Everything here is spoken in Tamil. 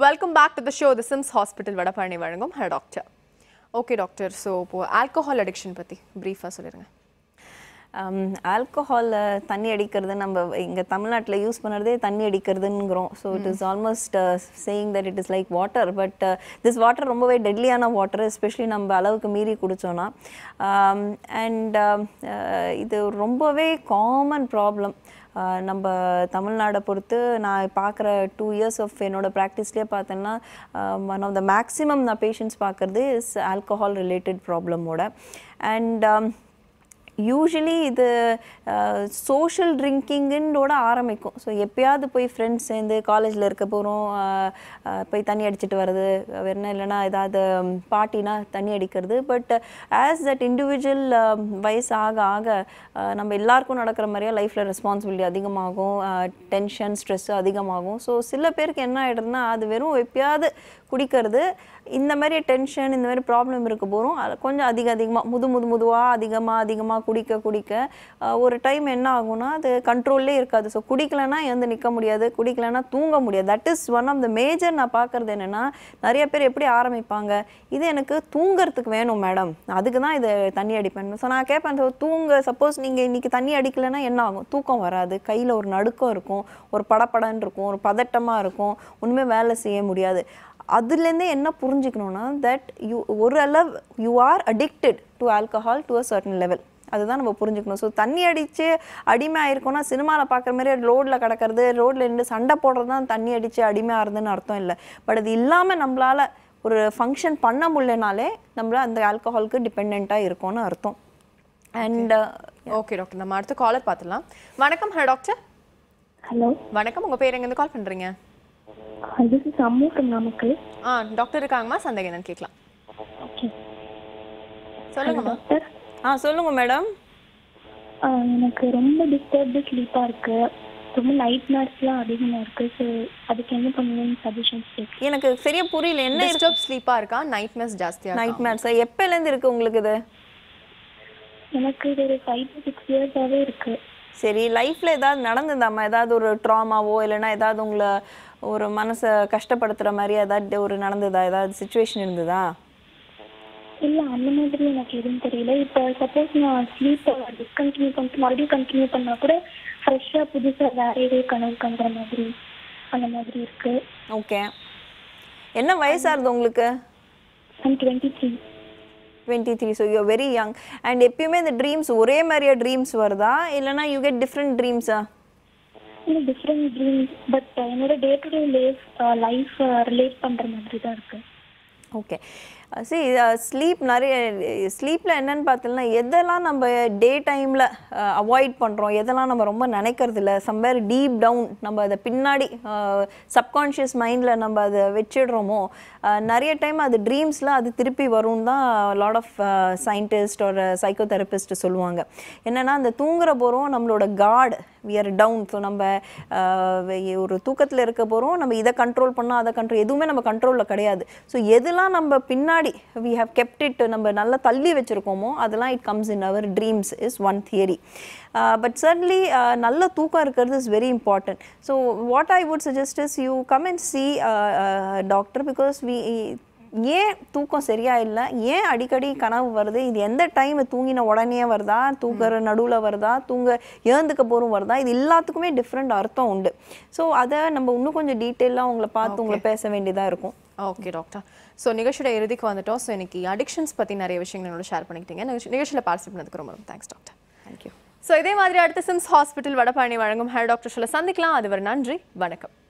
welcome back to the show the SIMS hospital Vadapalani வழங்கும் hello doctor okay doctor so இப்போ ஆல்கஹால் அடிக்ஷன் பற்றி ப்ரீஃபாக சொல்லிடுங்க ஆல்கஹாலில் தண்ணி அடிக்கிறது நம்ம இங்கே தமிழ்நாட்டில் யூஸ் பண்ணுறதே தண்ணி அடிக்கிறதுங்கிறோம் so it is almost saying that it is like water but this water ரொம்பவே டெட்லியான வாட்டர் எஸ்பெஷலி நம்ம அளவுக்கு மீறி குடித்தோன்னா அண்ட் இது ரொம்பவே காமன் ப்ராப்ளம் நம்ம தமிழ்நாடை பொறுத்து நான் பார்க்குற டூ இயர்ஸ் ஆஃப் என்னோட ப்ராக்டிஸ்லேயே பார்த்தேன்னா ஒன் ஆஃப் த மேக்ஸிமம் நான் பேஷண்ட்ஸ் பார்க்குறது இஸ் ஆல்கஹால் ரிலேட்டட் ப்ராப்ளமோட அண்ட் யூஸ்வலி இது சோஷியல் ட்ரிங்கிங்கோட ஆரம்பிக்கும் ஸோ எப்பயாவது போய் ஃப்ரெண்ட்ஸ் சேர்ந்து காலேஜில் இருக்க போகிறோம் போய் தண்ணி அடிச்சிட்டு வர்றது வேறு என்ன இல்லைன்னா ஏதாவது பார்ட்டினா தண்ணி அடிக்கிறது பட் ஆஸ் தட் இண்டிவிஜுவல் வயசு ஆக ஆக அஹ், நம்ம எல்லாருக்கும் நடக்கிற மாதிரியே லைஃப்பில் ரெஸ்பான்சிபிலிட்டி அதிகமாகும் டென்ஷன் ஸ்ட்ரெஸ் அதிகமாகும் ஸோ சில பேருக்கு என்ன ஆகிடுதுன்னா அது வெறும் எப்பயாவது குடிக்கிறது இந்த மாதிரி டென்ஷன் இந்த மாதிரி ப்ராப்ளம் இருக்க போகிறோம் அது கொஞ்சம் அதிக அதிகமாக முது முது முதுவாக அதிகமாக அதிகமாக குடிக்க குடிக்க அஹ், ஒரு டைம் என்ன ஆகும்னா அது கண்ட்ரோல்லே இருக்காது ஸோ குடிக்கலைன்னா எழுந்து நிற்க முடியாது குடிக்கலைன்னா தூங்க முடியாது that is one of the major நான் பார்க்குறது என்னென்னா நிறைய பேர் எப்படி ஆரம்பிப்பாங்க இது எனக்கு தூங்குறதுக்கு வேணும் மேடம் அதுக்கு தான் இது தண்ணி அடிப்பேன் ஸோ நான் கேட்பேன் "So, தூங்க சப்போஸ் நீங்கள் இன்னைக்கு தண்ணி அடிக்கலைன்னா என்ன ஆகும் தூக்கம் வராது கையில் ஒரு நடுக்கம் இருக்கும் ஒரு படபடன்னு இருக்கும் ஒரு பதட்டமாக இருக்கும் ஒன்றுமே வேலை செய்ய முடியாது அதுலேருந்தே என்ன புரிஞ்சுக்கணும்னா தட் யூ ஒரு அளவு you are addicted to alcohol to a certain level அதுதான் நம்ம புரிஞ்சுக்கணும் ஸோ தண்ணி அடித்து அடிமை ஆயிருக்கோம்னா சினிமாவில் பார்க்குற மாதிரி ரோட்டில் கிடக்கிறது ரோட்டில் நின்று சண்டை போடுறது தான் தண்ணி அடித்து அடிமை ஆறுதுன்னு அர்த்தம் இல்லை பட் அது இல்லாமல் நம்மளால் ஒரு ஃபங்க்ஷன் பண்ண முடியலனாலே நம்மள அந்த ஆல்கஹாலுக்கு டிபெண்ட்டாக இருக்கோம்னு அர்த்தம் அண்ட் ஓகே டாக்டர் நம்ம அடுத்த காலர் பார்த்துடலாம் வணக்கம் ஹலோ டாக்டர் ஹலோ வணக்கம் உங்கள் பேர் எங்கேருந்து கால் பண்ணுறீங்க this is Ammu from Namakkal ஆ டாக்டர் இருக்காங்கம்மா சந்தேகம் என்னன்னு கேட்கலாம் ஓகே சொல்லுங்கம்மா டாக்டர் ஆ சொல்லுங்கள் மேடம் எனக்கு ரொம்ப டிஸ்டர்ப்டு ஸ்லீப்பாக இருக்கு ரொம்ப நைட் நர்ஸ்லாம் அதிகமாக இருக்கு ஸோ அதுக்கு என்ன பண்ணுவேன்னு சஜஷன்ஸ் கேட்கு எனக்கு சரியா புரியல என்ன டிஸ்டர்ப் ஸ்லீப்பாக இருக்கா நைட் மெஸ் ஜாஸ்தியாக நைட் மேட்ஸா எப்போலேருந்து இருக்குது உங்களுக்கு இது எனக்கு இது ஒரு ஃபைவ் டு சிக்ஸ் இயர்ஸாகவே இருக்கு சரி லைஃப்பில் ஏதாவது நடந்ததாம்மா ஏதாவது ஒரு ட்ராமாவோ இல்லைன்னா ஏதாவது உங்களை ஒரு மனசை கஷ்டப்படுத்துகிற மாதிரி ஏதாவது ஒரு நடந்ததா ஏதாவது சுச்சுவேஷன் இருந்ததா இல்லை அந்த மாதிரி எனக்கு எதுவும் தெரியல இப்போ சப்போஸ் நான் ஸ்லீப்பை டிஸ்கண்டினியூ பண்ணிட்டு மறுபடியும் கண்டினியூ பண்ணால் கூட ஃப்ரெஷ்ஷாக புதுசாக வேற ஏதோ கனவு கண்டுற மாதிரி அந்த மாதிரி இருக்கு ஓகே என்ன வயசாகுது உங்களுக்கு I'm twenty three twenty three so you very young and எப்பயுமே இந்த ட்ரீம்ஸ் ஒரே மாதிரியா ட்ரீம்ஸ் வருதா இல்லைன்னா யூ கெட் டிஃப்ரெண்ட் ட்ரீம்ஸா இல்லை டிஃப்ரெண்ட் ட்ரீம்ஸ் பட் என்னோட day to day life life relate பண்ணுற மாதிரி தான் இருக்கு ஓகே சரி ஸ்லீப் நிறைய ஸ்லீப்பில் என்னன்னு பார்த்தோம்னா எதெல்லாம் நம்ம டே டைமில் அவாய்ட் பண்ணுறோம் எதெல்லாம் நம்ம ரொம்ப நினைக்கிறது இல்லை சம்வேர் டீப் டவுன் நம்ம அதை பின்னாடி சப்கான்ஷியஸ் மைண்டில் நம்ம அதை வச்சிடுறோமோ அஹ், நிறைய டைம் அது ட்ரீம்ஸில் அது திருப்பி வரும்னு தான் லாட் ஆஃப் சயின்டிஸ்ட் ஒரு சைக்கோ தெரபிஸ்ட் சொல்லுவாங்க என்னென்னா அந்த தூங்குற போகிறோம் நம்மளோட guard we are down so நம்ம அஹ், வெ- ஒரு தூக்கத்தில் இருக்க போகிறோம் நம்ம இதை கண்ட்ரோல் பண்ணால் அதை கண்ட்ரோல் எதுவுமே நம்ம கண்ட்ரோலில் கிடையாது ஸோ எதெல்லாம் நம்ம பின்னாடி வி ஹவ் கெப்ட் இட் நம்ம நல்லா தள்ளி வச்சுருக்கோமோ அதெல்லாம் it comes in our dreams is one theory but certainly நல்ல தூக்கம் இருக்கிறது is very important so what I would suggest is you come and see doctor because we ஏன் தூக்கம் சரியா இல்லை ஏன் அடிக்கடி கனவு வருது இது எந்த டைம் தூங்கின உடனே வருதா தூங்குற நடுவில் வருதா தூங்க ஏந்துக்க போகிறோம் வருதா இது எல்லாத்துக்குமே டிஃப்ரெண்ட் அர்த்தம் உண்டு ஸோ அதை நம்ம இன்னும் கொஞ்சம் டீட்டெயிலாக உங்களை பார்த்து உங்களை பேச வேண்டியதாக இருக்கும் ஓகே டாக்டர் ஸோ நிகழ்ச்சியோட இறுதிக்கு வந்துட்டோம் ஸோ இன்னைக்கு அடிக்ஷன்ஸ் பற்றி நிறைய விஷயங்கள் என்னோட ஷேர் பண்ணிக்கிட்டீங்க நிகழ்ச்சி- நிகழ்ச்சியில் பார்ட்டிசிபேட் பண்ணதுக்கு ரொம்ப தேங்க்ஸ் டாக்டர் தேங்க்யூ ஸோ இதே மாதிரி அடுத்த சிம்ஸ் ஹாஸ்பிட்டல் வடபழனி வழங்கும் ஹேர் டாக்டர் சொல்ல சந்திக்கலாம் அதுவரை நன்றி வணக்கம்